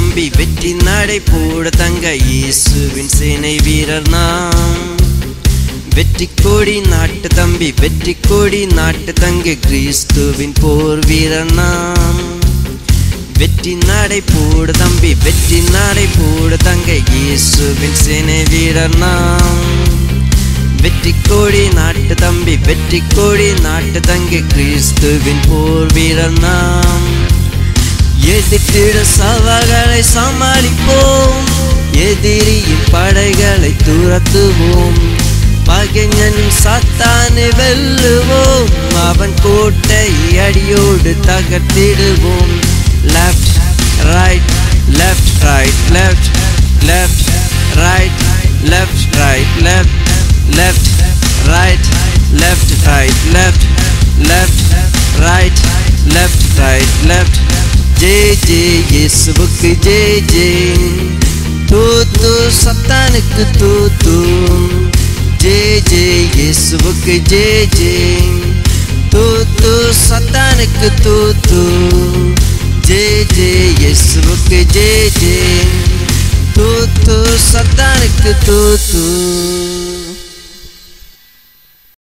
தம்பி வெற்றி நடை போட தங்க இயேசுவின் சேனை வீரர் நாம் வெற்றி கொடி நாட்டு தம்பி வெற்றி கொடி நாட்டு தங்க கிறிஸ்துவின் போர் வீரர் நாம் வெற்றி நடை போடு தம்பி வெற்றி நடை போடு தங்க இயேசுவின் சேனை வீரர் நாம் வெற்றி கோடி நாட்டு தம்பி வெற்றி கோடி நாட்டு தங்கி கிறிஸ்துவின் போர் வீரர் நாம் எதிர்த்திட சவால்களை சமாளிப்போம் எதிரியின் படைகளை துரத்துவோம் பகைஞன் சாத்தானை வெல்லுவோம் அவன் கோட்டை அடியோடு தகர்த்திடுவோம் left right left right left left right left right left left right left right left left right left right left ஜெய் ஜெய் இயேசுவுக்கு ஜெய் ஜெய் தூத்து சத்தானுக்கு தூத்து ஜெய் ஜெய் இயேசுவுக்கு ஜெய் ஜெய் தூத்து சத்தானுக்கு தூத்து ஜெய் ஜெய் இயேசுவுக்கு ஜெய் ஜெய் தூத்து சத்தானுக்கு தூத்து